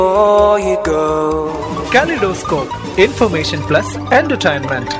Before you go. Kaleidoscope, information plus entertainment.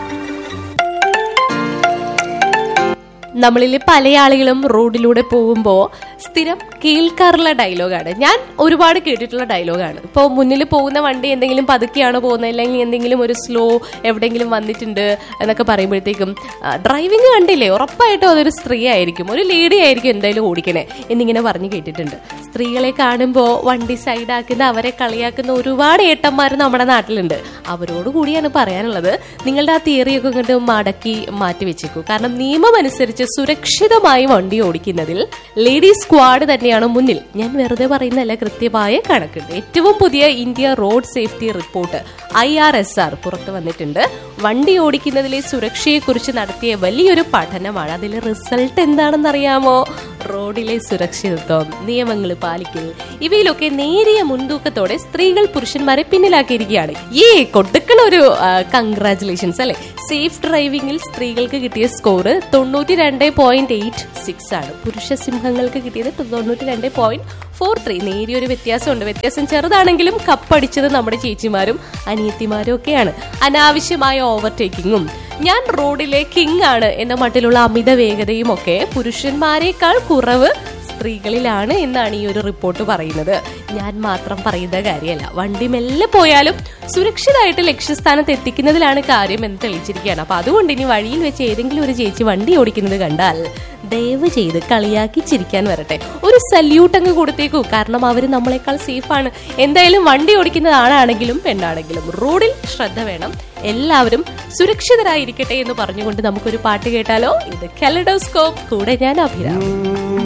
നമ്മളിൽ പല ആളുകളും റോഡിലൂടെ പോകുമ്പോൾ സ്ഥിരം കേൾക്കാറുള്ള ഡയലോഗാണ് ഞാൻ ഒരുപാട് കേട്ടിട്ടുള്ള ഡയലോഗാണ് ഇപ്പോൾ മുന്നിൽ പോകുന്ന വണ്ടി എന്തെങ്കിലും പതുക്കെയാണ് പോകുന്നത് അല്ലെങ്കിൽ എന്തെങ്കിലും ഒരു സ്ലോ എവിടെയെങ്കിലും വന്നിട്ടുണ്ട് എന്നൊക്കെ പറയുമ്പോഴത്തേക്കും ഡ്രൈവിംഗ് കണ്ടില്ലേ ഉറപ്പായിട്ടും അതൊരു സ്ത്രീ ആയിരിക്കും ഒരു ലേഡി ആയിരിക്കും എന്തായാലും ഓടിക്കണേ എന്നിങ്ങനെ പറഞ്ഞു കേട്ടിട്ടുണ്ട് സ്ത്രീകളെ കാണുമ്പോൾ വണ്ടി സൈഡാക്കുന്ന അവരെ കളിയാക്കുന്ന ഒരുപാട് ഏട്ടന്മാർ നമ്മുടെ നാട്ടിലുണ്ട് അവരോട് കൂടിയാണ് പറയാനുള്ളത് നിങ്ങളുടെ ആ തിയറിയൊക്കെ ഇങ്ങോട്ട് മടക്കി മാറ്റി വെച്ചേക്കൂ കാരണം നിയമം അനുസരിച്ച് സുരക്ഷിതമായി വണ്ടി ഓടിക്കുന്നതിൽ ലേഡി സ്ക്വാഡ് തന്നെയാണ് മുന്നിൽ ഞാൻ വെറുതെ പറയുന്നല്ല കൃത്യമായ കണക്കുണ്ട് ഏറ്റവും പുതിയ India road safety report I R S R പുറത്തു വന്നിട്ടുണ്ട് വണ്ടി ഓടിക്കുന്നതിലെ സുരക്ഷയെക്കുറിച്ച് നടത്തിയ വലിയൊരു പഠനമാണ് അതിലെ റിസൾട്ട് എന്താണെന്നറിയാമോ റോഡിലെ സുരക്ഷിതത്വം നിയമങ്ങൾ പാലിക്കൽ ഇവയിലൊക്കെ നേരിയ മുൻതൂക്കത്തോടെ സ്ത്രീകൾ പുരുഷന്മാരെ പിന്നിലാക്കിയിരിക്കുകയാണ് ഈ കൊടുക്കളൊരു കൺഗ്രാചുലേഷൻസ് അല്ലെ സേഫ് ഡ്രൈവിംഗിൽ സ്ത്രീകൾക്ക് കിട്ടിയ സ്കോർ തൊണ്ണൂറ്റി രണ്ട് പോയിന്റ് എയ്റ്റ് സിക്സ് ആണ് പുരുഷ സിംഹങ്ങൾക്ക് കിട്ടിയത് തൊണ്ണൂറ്റി രണ്ട് പോയിന്റ് ഫോർ ത്രീ നേരിയൊരു വ്യത്യാസമുണ്ട് വ്യത്യാസം ചെറുതാണെങ്കിലും കപ്പടിച്ചത് നമ്മുടെ ചേച്ചിമാരും അനിയത്തിമാരും ഒക്കെയാണ് അനാവശ്യമായ ഓവർടേക്കിങ്ങും ഞാൻ റോഡിലെ കിങ് ആണ് എന്ന മട്ടിലുള്ള അമിത വേഗതയും ഒക്കെ പുരുഷന്മാരെക്കാൾ കുറവ് സ്ത്രീകളിലാണ് എന്നാണ് ഈ ഒരു റിപ്പോർട്ട് പറയുന്നത് ഞാൻ മാത്രം പറയുന്ന കാര്യമല്ല വണ്ടി മെല്ലെ പോയാലും സുരക്ഷിതമായിട്ട് ലക്ഷ്യസ്ഥാനത്ത് എത്തിക്കുന്നതിലാണ് കാര്യം എന്ന് തെളിയിച്ചിരിക്കുകയാണ് അപ്പൊ അതുകൊണ്ട് ഇനി വഴിയിൽ വെച്ച് ഏതെങ്കിലും ഒരു ചേച്ചി വണ്ടി ഓടിക്കുന്നത് കണ്ടാൽ ദയവ് ചെയ്ത് കളിയാക്കി ചിരിക്കാൻ വരട്ടെ ഒരു സല്യൂട്ട് അങ്ങ് കൊടുത്തേക്കൂ കാരണം അവർ നമ്മളെക്കാൾ സേഫാണ് എന്തായാലും വണ്ടി ഓടിക്കുന്ന ആണാണെങ്കിലും പെണ്ണാണെങ്കിലും റോഡിൽ ശ്രദ്ധ വേണം എല്ലാവരും സുരക്ഷിതരായിരിക്കട്ടെ എന്ന് പറഞ്ഞുകൊണ്ട് നമുക്കൊരു പാട്ട് കേട്ടാലോ ഇത് കെലഡോസ്കോപ്പ് കൂടെ ഞാൻ അഭിരാം